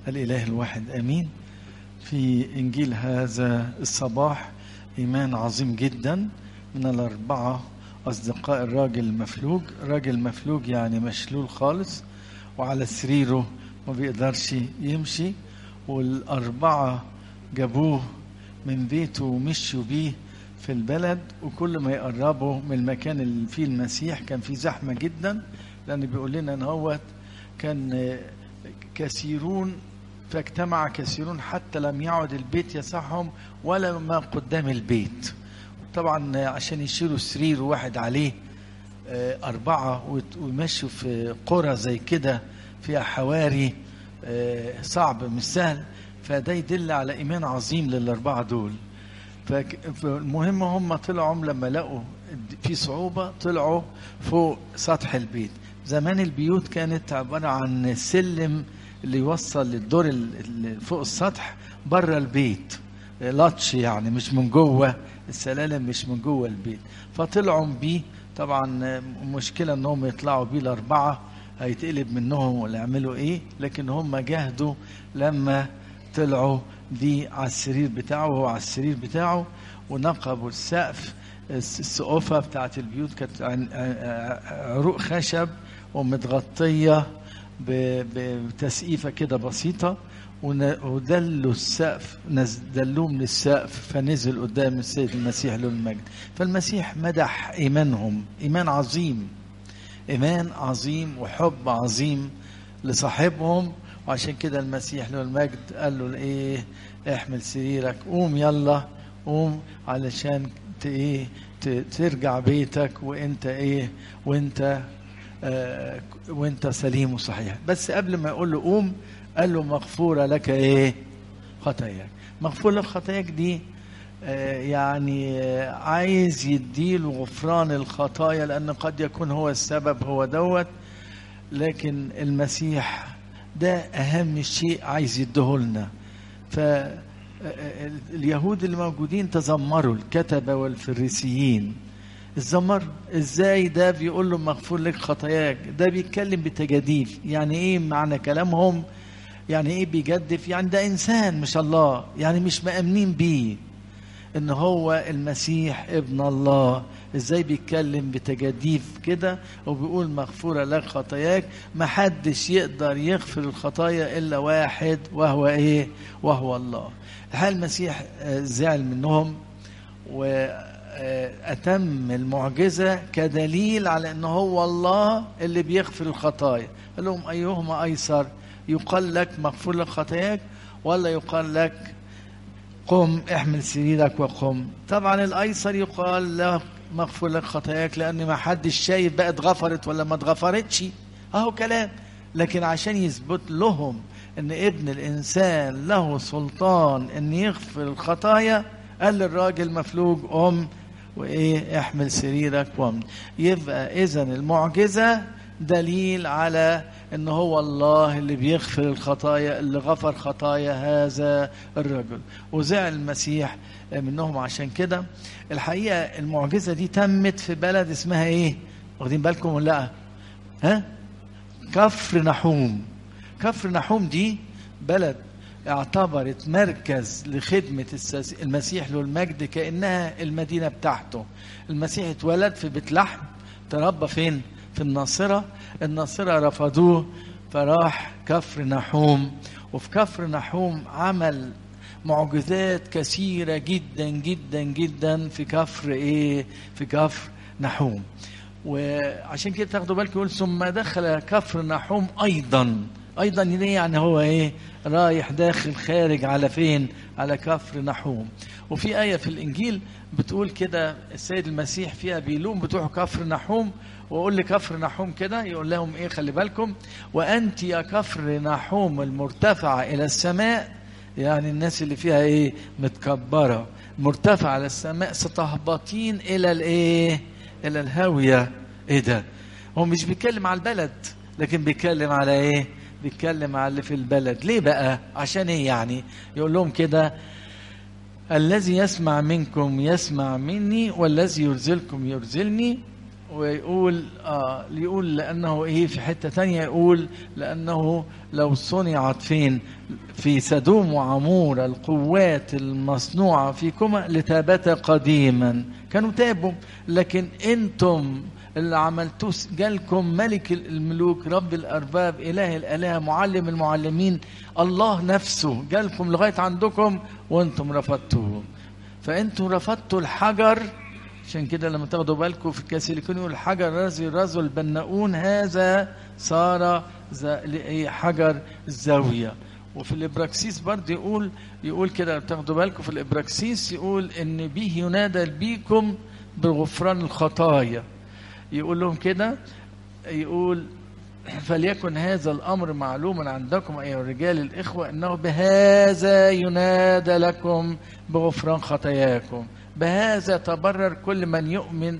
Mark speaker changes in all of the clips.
Speaker 1: الإله الواحد آمين في إنجيل هذا الصباح إيمان عظيم جدا من الأربعة أصدقاء الراجل المفلوج راجل مفلوج يعني مشلول خالص وعلى سريره ما بيقدرش يمشي والأربعة جابوه من بيته ومشوا بيه في البلد وكل ما يقربوا من المكان اللي فيه المسيح كان فيه زحمة جدا لأن بيقول لنا إن هو كان كثيرون فاجتمع كثيرون حتى لم يعد البيت يسعهم ولا ما قدام البيت طبعا عشان يشيلوا سرير واحد عليه أربعة ويمشوا في قرى زي كده فيها حواري صعب مش سهل فده يدل على إيمان عظيم للأربعة دول فالمهم هم طلعوا لما لقوا في صعوبة طلعوا فوق سطح البيت زمان البيوت كانت عبارة عن سلم اللي يوصل للدور اللي فوق السطح بره البيت لاتش يعني مش من جوه السلالم مش من جوه البيت فطلعوا بيه طبعا مشكلة انهم يطلعوا بيه الأربعة هيتقلب منهم ولا يعملوا ايه لكن هم جاهدوا لما طلعوا دي على السرير بتاعه وهو على السرير بتاعه ونقبوا السقف السقوفة بتاعت البيوت كانت عروق خشب ومتغطية بتسقيفة كده بسيطة ودلوا السقف دلوه من السقف فنزل قدام السيد المسيح له المجد فالمسيح مدح إيمانهم إيمان عظيم إيمان عظيم وحب عظيم لصاحبهم وعشان كده المسيح له المجد قال له ايه احمل سريرك قوم يلا قوم علشان ايه ترجع بيتك وانت ايه وانت آه وانت سليم وصحيح بس قبل ما يقول له قوم قال له مغفورة لك ايه خطاياك مغفورة لك خطاياك دي آه يعني آه عايز يديله غفران الخطايا لأن قد يكون هو السبب هو دوت لكن المسيح ده أهم شيء عايز يديهولنا فاليهود اللي موجودين تذمروا الكتبة والفريسيين الزمر ازاي ده بيقول له مغفور لك خطاياك ده بيتكلم بتجاديف يعني ايه معنى كلامهم يعني ايه بيجدف يعني ده انسان مش الله يعني مش مأمنين بيه ان هو المسيح ابن الله ازاي بيتكلم بتجاديف كده وبيقول مغفورة لك خطاياك ما حدش يقدر يغفر الخطايا الا واحد وهو ايه وهو الله هل المسيح زعل منهم واتم المعجزة كدليل على ان هو الله اللي بيغفر الخطايا قال لهم ايهما ايسر يقال لك مغفور لك خطاياك ولا يقال لك قم احمل سريرك وقم طبعا الايسر يقال له مغفور لك خطاياك لان ما حدش شايف بقى اتغفرت ولا ما اتغفرتش اهو كلام لكن عشان يثبت لهم ان ابن الانسان له سلطان ان يغفر الخطايا قال للراجل مفلوج قم وايه احمل سريرك وقم يبقى اذا المعجزه دليل على ان هو الله اللي بيغفر الخطايا اللي غفر خطايا هذا الرجل وزعل المسيح منهم عشان كده الحقيقه المعجزه دي تمت في بلد اسمها ايه واخدين بالكم ولا لا ها كفر نحوم كفر نحوم دي بلد اعتبرت مركز لخدمة المسيح له المجد كأنها المدينة بتاعته المسيح اتولد في بيت لحم تربى فين في الناصرة الناصرة رفضوه فراح كفر نحوم وفي كفر نحوم عمل معجزات كثيرة جدا جدا جدا في كفر ايه في كفر نحوم وعشان كده تاخدوا بالكم يقول ثم دخل كفر نحوم ايضا ايضا ليه يعني هو ايه رايح داخل خارج على فين على كفر نحوم وفي آية في الإنجيل بتقول كده السيد المسيح فيها بيلوم بتوع كفر نحوم وأقول لكفر نحوم كده يقول لهم إيه خلي بالكم وأنت يا كفر نحوم المرتفعة إلى السماء يعني الناس اللي فيها إيه متكبرة مرتفعة على السماء ستهبطين إلى الإيه إلى الهاوية إيه ده هو مش بيتكلم على البلد لكن بيتكلم على إيه بيتكلم على اللي في البلد ليه بقى عشان ايه يعني يقول لهم كده الذي يسمع منكم يسمع مني والذي يرزلكم يرزلني ويقول اه يقول لانه ايه في حته تانية يقول لانه لو صنعت فين في سدوم وعمور القوات المصنوعه فيكما لتابتا قديما كانوا تابوا لكن انتم اللي عملتوه جالكم ملك الملوك رب الارباب اله الالهه معلم المعلمين الله نفسه جالكم لغايه عندكم وانتم رفضتوه فانتم رفضتوا الحجر عشان كده لما تاخدوا بالكم في الكاسيليكون يقول الحجر الذي رزو البناؤون هذا صار حجر الزاويه وفي الابراكسيس برضه يقول يقول كده تاخدوا بالكم في الابراكسيس يقول ان به ينادى بيكم بغفران الخطايا يقول لهم كده يقول فليكن هذا الامر معلوما عندكم ايها الرجال الاخوه انه بهذا ينادى لكم بغفران خطاياكم بهذا تبرر كل من يؤمن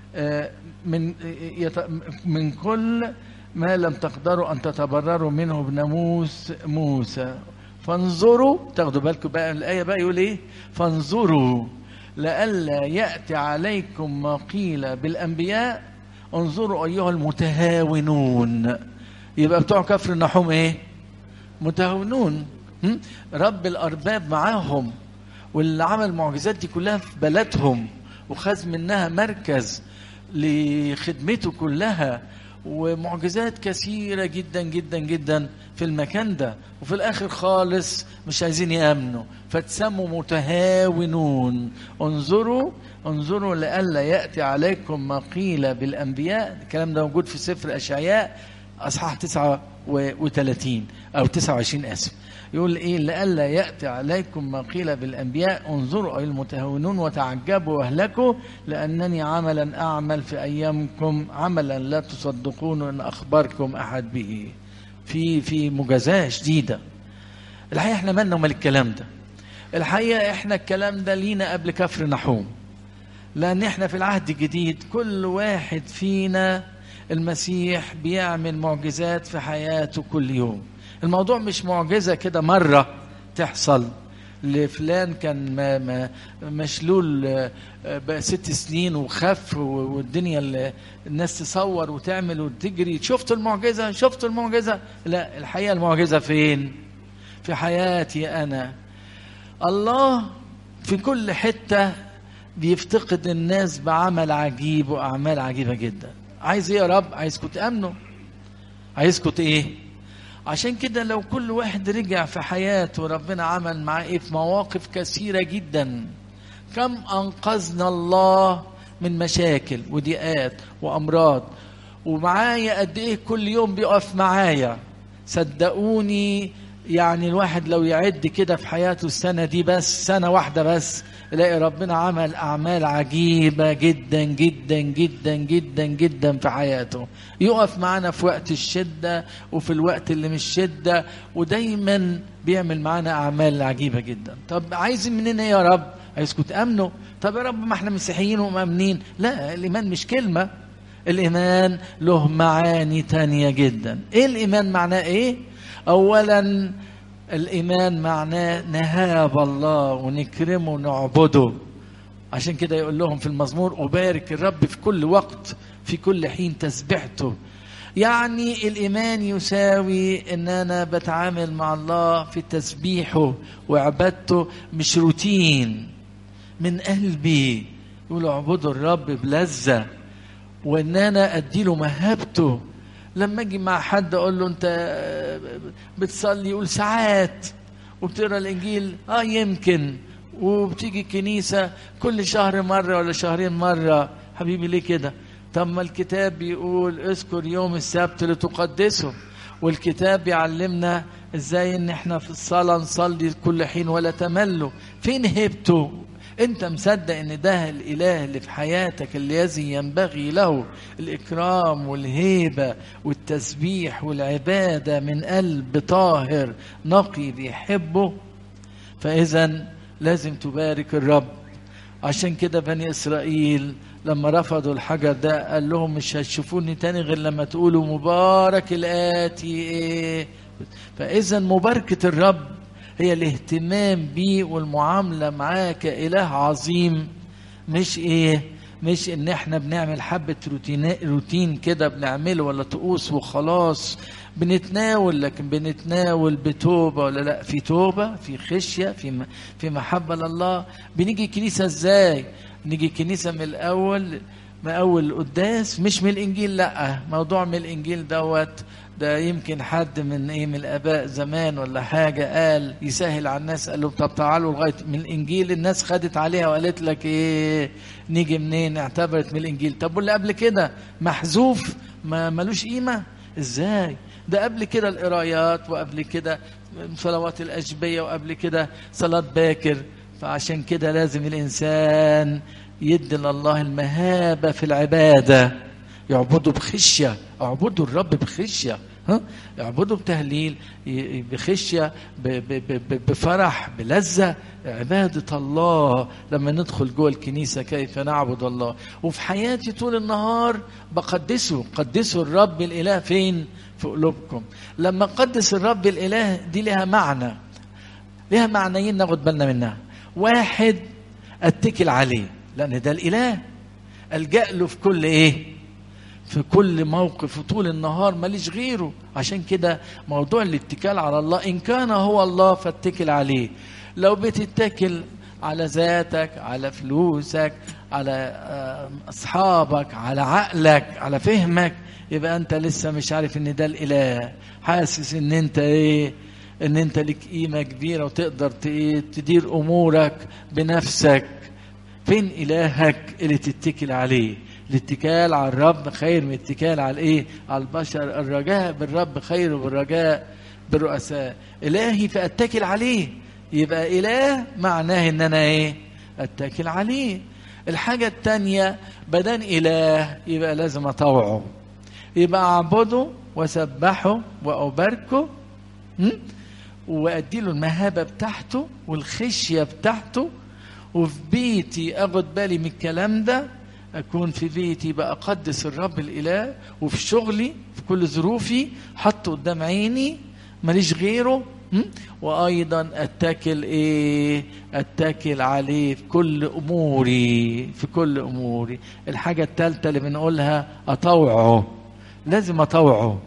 Speaker 1: من من كل ما لم تقدروا ان تتبرروا منه بناموس موسى فانظروا تاخدوا بالكم بقى الايه بقى يقول ايه فانظروا لئلا ياتي عليكم ما قيل بالانبياء انظروا ايها المتهاونون يبقى بتوع كفر النحوم ايه متهاونون رب الارباب معاهم واللي عمل معجزات دي كلها في بلدهم وخذ منها مركز لخدمته كلها ومعجزات كثيرة جدا جدا جدا في المكان ده وفي الآخر خالص مش عايزين يأمنوا فتسموا متهاونون انظروا انظروا لئلا يأتي عليكم ما قيل بالأنبياء الكلام ده موجود في سفر أشعياء أصحاح 39 أو 29 آسف يقول ايه لئلا ياتي عليكم ما قيل بالانبياء انظروا اي المتهاونون وتعجبوا واهلكوا لانني عملا اعمل في ايامكم عملا لا تصدقون ان اخبركم احد به في في مجازاه شديده الحقيقه احنا مالنا ومال الكلام ده الحقيقه احنا الكلام ده لينا قبل كفر نحوم لان احنا في العهد الجديد كل واحد فينا المسيح بيعمل معجزات في حياته كل يوم الموضوع مش معجزة كده مرة تحصل لفلان كان ما ما مشلول بقى ست سنين وخف والدنيا الناس تصور وتعمل وتجري شفتوا المعجزة شفتوا المعجزة لا الحقيقة المعجزة فين في حياتي أنا الله في كل حتة بيفتقد الناس بعمل عجيب وأعمال عجيبة جدا عايز ايه يا رب عايزكم تأمنوا عايزكم ايه عشان كده لو كل واحد رجع في حياته ربنا عمل معاه ايه في مواقف كثيرة جدا كم أنقذنا الله من مشاكل وضيقات وأمراض ومعايا قد ايه كل يوم بيقف معايا صدقوني يعني الواحد لو يعد كده في حياته السنة دي بس سنة واحدة بس يلاقي ربنا عمل أعمال عجيبة جدا جدا جدا جدا جدا في حياته يقف معانا في وقت الشدة وفي الوقت اللي مش شدة ودايما بيعمل معانا أعمال عجيبة جدا طب عايزين مننا يا رب عايزكم تأمنوا طب يا رب ما احنا مسيحيين ومأمنين لا الإيمان مش كلمة الإيمان له معاني تانية جدا إيه الإيمان معناه إيه أولا الإيمان معناه نهاب الله ونكرمه ونعبده عشان كده يقول لهم في المزمور أبارك الرب في كل وقت في كل حين تسبحته يعني الإيمان يساوي إن أنا بتعامل مع الله في تسبيحه وعبادته مش روتين من قلبي يقول اعبدوا الرب بلذة وإن أنا أديله مهابته لما اجي مع حد اقول له انت بتصلي يقول ساعات وبتقرا الانجيل اه يمكن وبتيجي الكنيسه كل شهر مره ولا شهرين مره حبيبي ليه كده طب ما الكتاب بيقول اذكر يوم السبت لتقدسه والكتاب بيعلمنا ازاي ان احنا في الصلاه نصلي كل حين ولا تملوا فين هبته انت مصدق ان ده الاله اللي في حياتك الذي ينبغي له الاكرام والهيبه والتسبيح والعباده من قلب طاهر نقي بيحبه فاذا لازم تبارك الرب عشان كده بني اسرائيل لما رفضوا الحجر ده قال لهم مش هتشوفوني تاني غير لما تقولوا مبارك الاتي ايه فاذا مباركه الرب هي الاهتمام بيه والمعاملة معاه كإله عظيم مش إيه مش ان احنا بنعمل حبة روتين روتين كده بنعمله ولا طقوس وخلاص بنتناول لكن بنتناول بتوبة ولا لا في توبة في خشية في في محبة لله بنيجي الكنيسة ازاي نيجي الكنيسة من الأول من أول القداس مش من الإنجيل لا موضوع من الإنجيل دوت ده يمكن حد من ايه من الاباء زمان ولا حاجه قال يسهل على الناس قال له طب تعالوا لغايه من الانجيل الناس خدت عليها وقالت لك ايه نيجي منين اعتبرت من الانجيل طب واللي قبل كده محذوف ما ملوش قيمه ازاي ده قبل كده القرايات وقبل كده صلوات الاشبيه وقبل كده صلاه باكر فعشان كده لازم الانسان يدي لله المهابه في العباده يعبدوا بخشيه اعبدوا الرب بخشيه ها اعبدوا بتهليل بخشيه بفرح بلذه عباده الله لما ندخل جوه الكنيسه كيف نعبد الله وفي حياتي طول النهار بقدسه قدسوا الرب الاله فين في قلوبكم لما قدس الرب الاله دي لها معنى لها معنيين ناخد بالنا منها واحد اتكل عليه لان ده الاله الجا له في كل ايه في كل موقف وطول النهار ماليش غيره عشان كده موضوع الاتكال على الله إن كان هو الله فاتكل عليه لو بتتكل على ذاتك على فلوسك على أصحابك على عقلك على فهمك يبقى أنت لسه مش عارف إن ده الإله حاسس إن أنت إيه إن أنت لك قيمة كبيرة وتقدر تدير أمورك بنفسك فين إلهك اللي تتكل عليه الاتكال على الرب خير من الاتكال على الايه على البشر الرجاء بالرب خير بالرجاء بالرؤساء الهي فاتكل عليه يبقى اله معناه ان انا ايه اتكل عليه الحاجة التانية بدن اله يبقى لازم اطوعه يبقى اعبده واسبحه واباركه وادي له المهابة بتاعته والخشية بتاعته وفي بيتي اخد بالي من الكلام ده أكون في بيتي بقدس الرب الإله وفي شغلي في كل ظروفي حطه قدام عيني ماليش غيره وأيضا أتكل إيه أتكل عليه في كل أموري في كل أموري الحاجة الثالثة اللي بنقولها أطوعه لازم أطوعه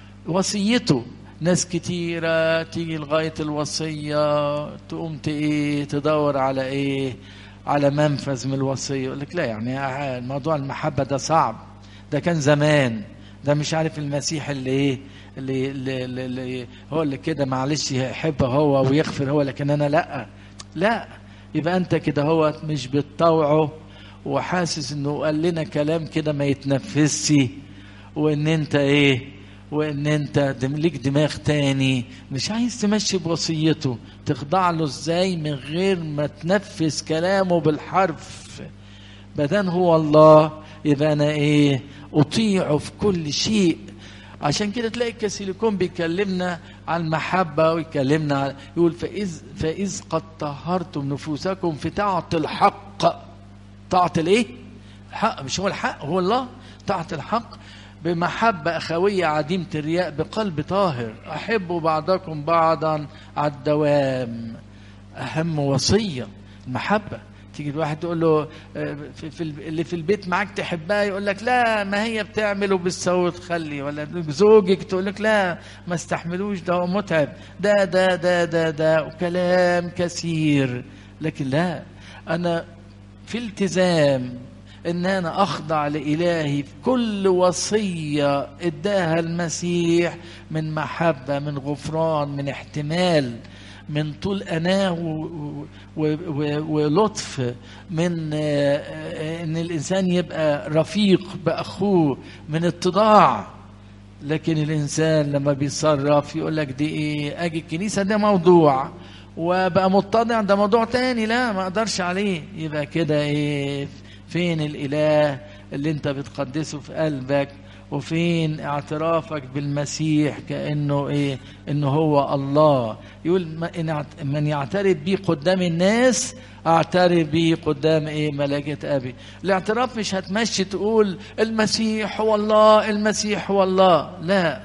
Speaker 1: وصيته ناس كتيرة تيجي لغاية الوصية تقوم إيه تدور على إيه على منفذ من الوصية يقول لك لا يعني موضوع المحبة ده صعب ده كان زمان ده مش عارف المسيح اللي ايه اللي, اللي, اللي, اللي هو اللي كده معلش يحب هو ويغفر هو لكن انا لا لا يبقى انت كده هو مش بتطوعه وحاسس انه قال لنا كلام كده ما يتنفسش وان انت ايه وان انت ليك دماغ تاني مش عايز تمشي بوصيته تخضع له ازاي من غير ما تنفذ كلامه بالحرف بدان هو الله يبقى انا ايه اطيعه في كل شيء عشان كده تلاقي الكاسيليكون بيكلمنا عن المحبة ويكلمنا عن يقول فإذ, فإذ قد طهرتم نفوسكم في طاعة الحق طاعة الايه؟ الحق مش هو الحق هو الله طاعة الحق بمحبة أخوية عديمة الرياء بقلب طاهر أحبوا بعضكم بعضا على الدوام أهم وصية المحبة تيجي الواحد تقول له في, في اللي في البيت معاك تحبها يقول لك لا ما هي بتعمل وبالصوت خلي ولا زوجك تقول لك لا ما استحملوش ده هو متعب ده ده ده ده ده وكلام كثير لكن لا أنا في التزام ان انا اخضع لالهي في كل وصيه اداها المسيح من محبه من غفران من احتمال من طول اناه ولطف من ان الانسان يبقى رفيق باخوه من اتضاع لكن الانسان لما بيتصرف يقول لك دي ايه اجي الكنيسه ده موضوع وبقى متضع ده موضوع تاني لا ما اقدرش عليه يبقى كده ايه فين الاله اللي انت بتقدسه في قلبك وفين اعترافك بالمسيح كانه ايه انه هو الله يقول من يعترف بي قدام الناس اعترف بي قدام ايه ملائكه ابي الاعتراف مش هتمشي تقول المسيح هو الله المسيح هو الله لا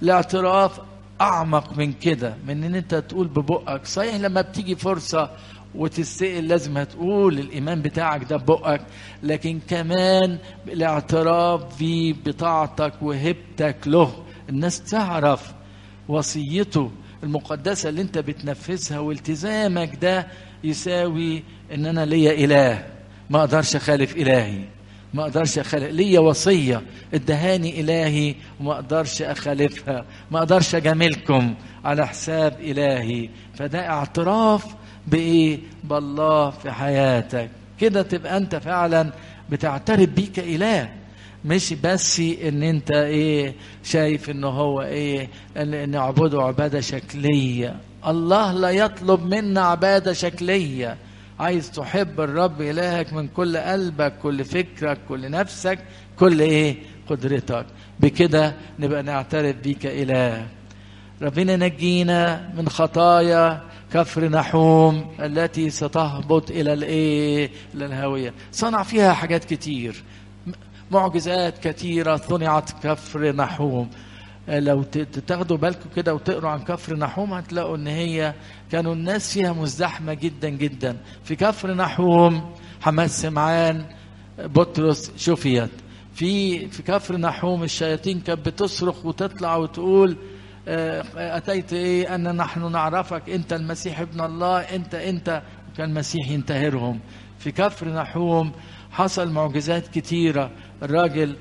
Speaker 1: الاعتراف اعمق من كده من ان انت تقول ببقك صحيح لما بتيجي فرصه وتستقل لازم هتقول الإيمان بتاعك ده ببقك لكن كمان الاعتراف فيه بطاعتك وهبتك له الناس تعرف وصيته المقدسة اللي انت بتنفذها والتزامك ده يساوي ان انا ليا اله ما اقدرش اخالف الهي ما اقدرش اخالف ليا وصيه ادهاني الهي وما اقدرش اخالفها ما اقدرش اجاملكم على حساب الهي فده اعتراف بايه بالله في حياتك كده تبقى انت فعلا بتعترف بيه كاله مش بس ان انت ايه شايف ان هو ايه ان نعبده عباده شكليه الله لا يطلب منا عباده شكليه عايز تحب الرب إلهك من كل قلبك كل فكرك كل نفسك كل إيه قدرتك بكده نبقى نعترف بيك إله ربنا نجينا من خطايا كفر نحوم التي ستهبط إلى الإيه إلى الهاوية صنع فيها حاجات كتير معجزات كثيرة صنعت كفر نحوم لو تاخدوا بالكم كده وتقروا عن كفر نحوم هتلاقوا ان هي كانوا الناس فيها مزدحمه جدا جدا في كفر نحوم حماد سمعان بطرس شفيت في في كفر نحوم الشياطين كانت بتصرخ وتطلع وتقول اتيت ايه ان نحن نعرفك انت المسيح ابن الله انت انت كان المسيح ينتهرهم في كفر نحوم حصل معجزات كتيره الراجل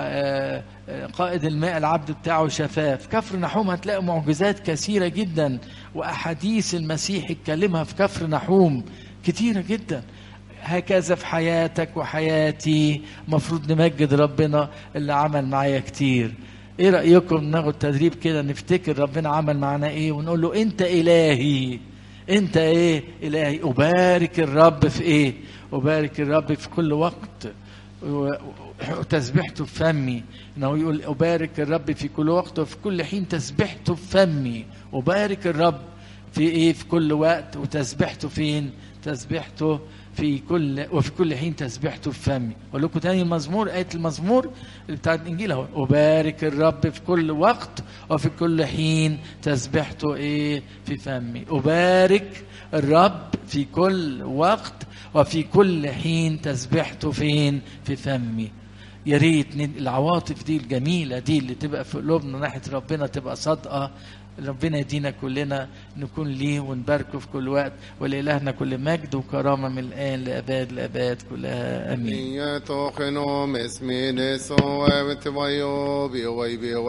Speaker 1: قائد الماء العبد بتاعه شفاف كفر نحوم هتلاقي معجزات كثيرة جدا وأحاديث المسيح اتكلمها في كفر نحوم كتيرة جدا هكذا في حياتك وحياتي مفروض نمجد ربنا اللي عمل معايا كتير ايه رأيكم ناخد تدريب كده نفتكر ربنا عمل معانا ايه ونقول له انت الهي انت ايه الهي ابارك الرب في ايه ابارك الرب في كل وقت وتسبحته في فمي انه يقول ابارك الرب في كل وقت وفي كل حين تسبحته في فمي ابارك الرب في ايه في كل وقت وتسبحته فين تسبحته في كل وفي كل حين تسبحته في فمي اقول لكم تاني المزمور ايه المزمور بتاعت الانجيل اهو ابارك الرب في كل وقت وفي كل حين تسبحته ايه في فمي ابارك الرب في كل وقت وفي كل حين تسبحته فين في فمي يا ريت العواطف دي الجميلة دي اللي تبقى في قلوبنا ناحية ربنا تبقى صادقة ربنا يدينا كلنا نكون ليه ونباركه في كل وقت ولإلهنا كل مجد وكرامة من الآن لأباد لأباد كلها آمين.